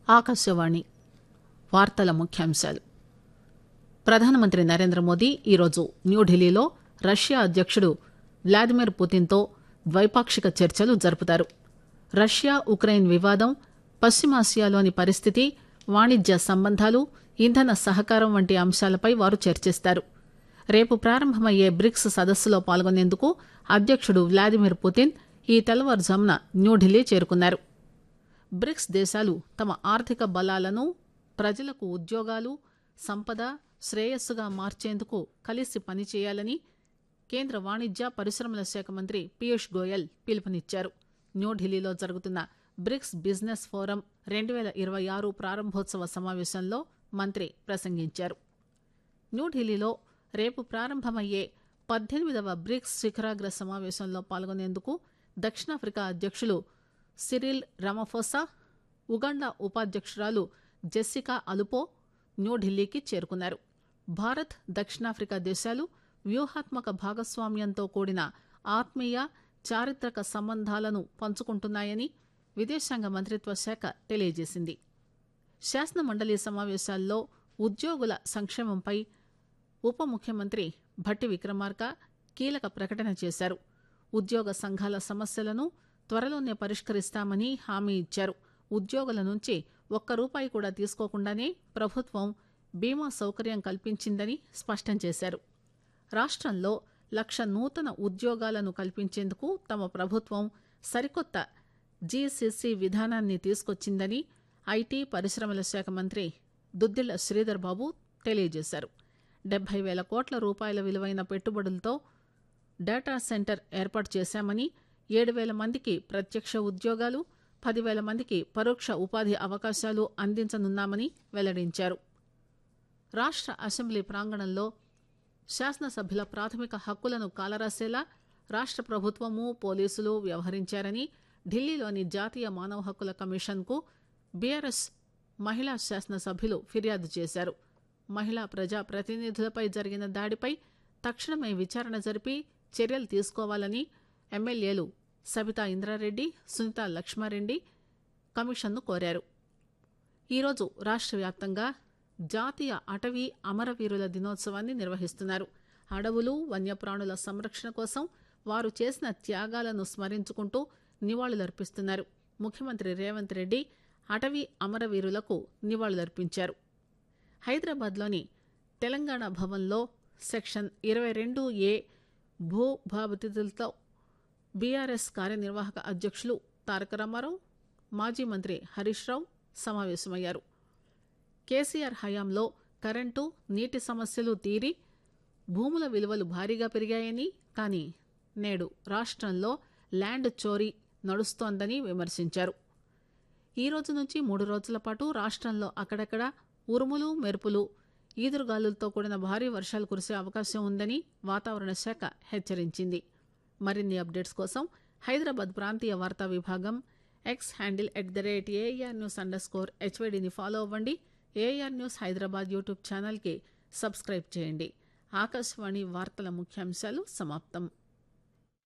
ఆకాశవాణి వార్తల ముఖ్యాంశాలు ప్రధానమంత్రి నరేంద్ర మోదీ ఈరోజు న్యూఢిల్లీలో రష్యా అధ్యకుడు వ్లాదిమిర్ పుతిన్తో ద్వైపాక్షిక చర్చలు జరుపుతారు రష్యా ఉక్రెయిన్ వివాదం పశ్చిమాసియాలోని పరిస్థితి వాణిజ్య సంబంధాలు ఇంధన సహకారం వంటి అంశాలపై వారు చర్చిస్తారు రేపు ప్రారంభమయ్యే బ్రిక్స్ సదస్సులో పాల్గొనేందుకు అధ్యకుడు వ్లాదిమిర్ పుతిన్ ఈ తెల్లవారుజామున న్యూఢిల్లీ చేరుకున్నారు బ్రిక్స్ దేశాలు తమ ఆర్థిక బలాలను ప్రజలకు ఉద్యోగాలు సంపద శ్రేయస్సుగా మార్చేందుకు కలిసి పనిచేయాలని కేంద్ర వాణిజ్య పరిశ్రమల శాఖ మంత్రి పీయూష్ గోయల్ పిలుపునిచ్చారు న్యూఢిల్లీలో జరుగుతున్న బ్రిక్స్ బిజినెస్ ఫోరం రెండు పేల ఇరవై ఆరు ప్రారంభోత్సవ సమావేశంలో మంత్రి ప్రసంగించారు న్యూఢిల్లీలో రేపు ప్రారంభమయ్యే పద్దెనిమిదవ బ్రిక్స్ శిఖరాగ్ర సమావేశంలో పాల్గొనేందుకు దక్షిణాఫ్రికా అధ్యకులు సిరిల్ రమఫోసా ఉగాండా ఉపాధ్యకురాలు జెస్సికా అలుపో న్యూఢిల్లీకి చేరుకున్నారు భారత్ దక్షిణాఫ్రికా దేశాలు వ్యూహాత్మక భాగస్వామ్యంతో కూడిన ఆత్మీయ చారిత్రక సంబంధాలను పంచుకుంటున్నాయని విదేశాంగ మంత్రిత్వ శాఖ తెలియజేసింది శాసన మండలి సమావేశాల్లో ఉద్యోగుల సంక్షేమంపై ఉప ముఖ్యమంత్రి భట్టి విక్రమార్క కీలక ప్రకటన చేశారు ఉద్యోగ సంఘాల సమస్యలను త్వరలోనే పరిష్కరిస్తామని హామీ ఇచ్చారు ఉద్యోగుల నుంచి ఒక్క రూపాయి కూడా తీసుకోకుండానే ప్రభుత్వం బీమా సౌకర్యం కల్పించిందని స్పష్టం చేశారు రాష్ట్రంలో లక్ష నూతన ఉద్యోగాలను కల్పించేందుకు తమ ప్రభుత్వం సరికొత్త జీసీసీ విధానాన్ని తీసుకొచ్చిందని ఐటీ పరిశ్రమల శాఖ మంత్రి దుద్దిళ్ల శ్రీధర్ బాబు తెలియజేశారు డెబ్బై వేల కోట్ల రూపాయల విలువైన పెట్టుబడులతో డేటా సెంటర్ ఏర్పాటు చేశామని ఏడు వేల మందికి ప్రత్యక్ష ఉద్యోగాలు పదివేల మందికి పరోక్ష ఉపాధి అవకాశాలు అందించనున్నామని వెల్లడించారు రాష్ట్ర అసెంబ్లీ ప్రాంగణంలో శాసనసభ్యుల ప్రాథమిక హక్కులను కాలరాసేలా రాష్ట్ర ప్రభుత్వము పోలీసులు వ్యవహరించారని ఢిల్లీలోని జాతీయ మానవ హక్కుల కమిషన్కు బీఆర్ఎస్ మహిళా శాసనసభ్యులు ఫిర్యాదు చేశారు మహిళా ప్రజా ప్రతినిధులపై జరిగిన దాడిపై తక్షణమే విచారణ జరిపి చర్యలు తీసుకోవాలని ఎమ్మెల్యేలు సబితా ఇంద్రారెడ్డి సునీత లక్ష్మారెడ్డి కమిషన్ను కోరారు ఈరోజు రాష్ట్ర వ్యాప్తంగా జాతీయ అటవీ అమరవీరుల దినోత్సవాన్ని నిర్వహిస్తున్నారు అడవులు వన్యప్రాణుల సంరక్షణ కోసం వారు చేసిన త్యాగాలను స్మరించుకుంటూ నివాళులర్పిస్తున్నారు ముఖ్యమంత్రి రేవంత్ రెడ్డి అటవీ అమరవీరులకు నివాళులర్పించారు హైదరాబాద్లోని తెలంగాణ భవన్లో సెక్షన్ ఇరవై రెండు ఏ భూ బాధితులతో బీఆర్ఎస్ కార్యనిర్వాహక అధ్యక్షులు తారక రామారావు మాజీ మంత్రి హరీష్ రావు సమావేశమయ్యారు కేసీఆర్ హయాంలో కరెంటు నీటి సమస్యలు తీరి భూముల విలువలు భారీగా పెరిగాయని కానీ నేడు రాష్ట్రంలో ల్యాండ్ చోరీ నడుస్తోందని విమర్శించారు ఈ రోజు నుంచి మూడు రోజుల పాటు రాష్ట్రంలో అక్కడక్కడ ఉరుములు మెరుపులు ఈదురుగాలులతో కూడిన భారీ వర్షాలు కురిసే అవకాశం ఉందని వాతావరణ శాఖ హెచ్చరించింది మరిన్ని అప్డేట్స్ కోసం హైదరాబాద్ ప్రాంతీయ వార్తా విభాగం X handle at the rate A R news underscore హెచ్వైడిని ఫాలో అవ్వండి ఏఆర్ న్యూస్ హైదరాబాద్ యూట్యూబ్ ఛానల్కి సబ్స్క్రైబ్ చేయండి ఆకాశవాణి వార్తల ముఖ్యాంశాలు సమాప్తం